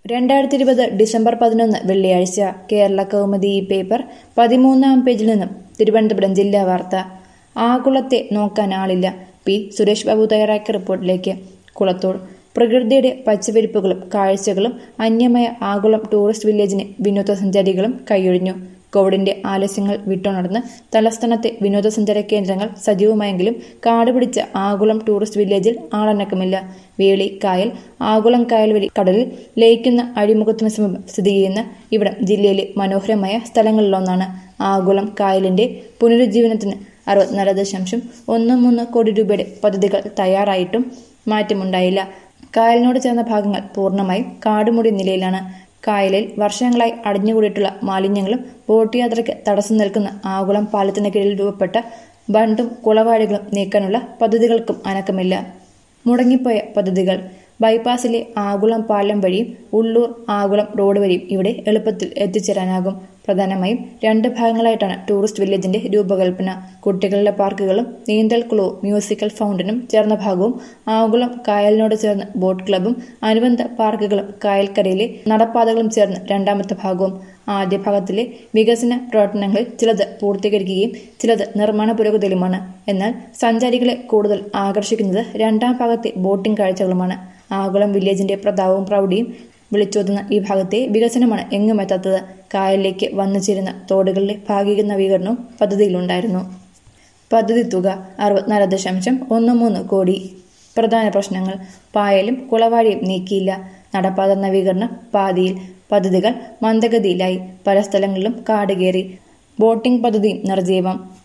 രണ്ടായിരത്തി ഇരുപത് ഡിസംബർ പതിനൊന്ന് വെള്ളിയാഴ്ച കേരള കൗമുദി ഈ പേപ്പർ പതിമൂന്നാം പേജിൽ നിന്നും തിരുവനന്തപുരം ജില്ലാ വാർത്ത ആകുളത്തെ നോക്കാൻ ആളില്ല പി സുരേഷ് ബാബു തയ്യാറാക്കിയ റിപ്പോർട്ടിലേക്ക് കുളത്തൂർ പ്രകൃതിയുടെ പച്ചവിരിപ്പുകളും കാഴ്ചകളും അന്യമായ ആകുളം ടൂറിസ്റ്റ് വില്ലേജിന് വിനോദസഞ്ചാരികളും കൈയൊഴിഞ്ഞു കോവിഡിന്റെ ആലസ്യങ്ങൾ വിട്ടുണർന്ന് തലസ്ഥാനത്തെ വിനോദസഞ്ചാര കേന്ദ്രങ്ങൾ സജീവമായെങ്കിലും കാടുപിടിച്ച ആകുളം ടൂറിസ്റ്റ് വില്ലേജിൽ ആളനക്കമില്ല വേളി കായൽ ആകുളം കായൽവഴി കടലിൽ ലയിക്കുന്ന അഴിമുഖത്തിന് സമീപം സ്ഥിതി ചെയ്യുന്ന ഇവിടം ജില്ലയിലെ മനോഹരമായ സ്ഥലങ്ങളിലൊന്നാണ് ആകുളം കായലിന്റെ പുനരുജ്ജീവനത്തിന് അറുപത്തിനാല് ദശാംശം ഒന്ന് മൂന്ന് കോടി രൂപയുടെ പദ്ധതികൾ തയ്യാറായിട്ടും മാറ്റമുണ്ടായില്ല കായലിനോട് ചേർന്ന ഭാഗങ്ങൾ പൂർണ്ണമായും കാടുമൂടിയ നിലയിലാണ് കായലിൽ വർഷങ്ങളായി അടിഞ്ഞുകൂടിയിട്ടുള്ള മാലിന്യങ്ങളും ബോട്ട് യാത്രയ്ക്ക് തടസ്സം നിൽക്കുന്ന ആകുളം പാലത്തിന് കീഴിൽ രൂപപ്പെട്ട ബണ്ടും കുളവാഴികളും നീക്കാനുള്ള പദ്ധതികൾക്കും അനക്കമില്ല മുടങ്ങിപ്പോയ പദ്ധതികൾ ബൈപ്പാസിലെ ആകുളം പാലം വഴിയും ഉള്ളൂർ ആകുളം റോഡ് വഴിയും ഇവിടെ എളുപ്പത്തിൽ എത്തിച്ചേരാനാകും പ്രധാനമായും രണ്ട് ഭാഗങ്ങളായിട്ടാണ് ടൂറിസ്റ്റ് വില്ലേജിന്റെ രൂപകൽപ്പന കുട്ടികളുടെ പാർക്കുകളും നീന്തൽക്കുളവും മ്യൂസിക്കൽ ഫൗണ്ടനും ചേർന്ന ഭാഗവും ആകുളം കായലിനോട് ചേർന്ന് ബോട്ട് ക്ലബും അനുബന്ധ പാർക്കുകളും കായൽക്കരയിലെ നടപ്പാതകളും ചേർന്ന് രണ്ടാമത്തെ ഭാഗവും ആദ്യ ഭാഗത്തിലെ വികസന പ്രവർത്തനങ്ങളിൽ ചിലത് പൂർത്തീകരിക്കുകയും ചിലത് നിർമ്മാണ പുരോഗതിയിലുമാണ് എന്നാൽ സഞ്ചാരികളെ കൂടുതൽ ആകർഷിക്കുന്നത് രണ്ടാം ഭാഗത്തെ ബോട്ടിംഗ് കാഴ്ചകളുമാണ് ആകുളം വില്ലേജിന്റെ പ്രതാപവും പ്രൗഢിയും വിളിച്ചോതുന്ന ഈ ഭാഗത്തെ വികസനമാണ് എങ്ങും എത്താത്തത് കായലിലേക്ക് വന്നു ചേരുന്ന തോടുകളിലെ ഭാഗിക നവീകരണവും പദ്ധതിയിലുണ്ടായിരുന്നു പദ്ധതി തുക അറുപത്തിനാല് ദശാംശം ഒന്ന് മൂന്ന് കോടി പ്രധാന പ്രശ്നങ്ങൾ പായലും കുളവാഴിയും നീക്കിയില്ല നടപ്പാത നവീകരണം പാതിയിൽ പദ്ധതികൾ മന്ദഗതിയിലായി പല സ്ഥലങ്ങളിലും കാട് കയറി ബോട്ടിംഗ് പദ്ധതിയും നിർജീവം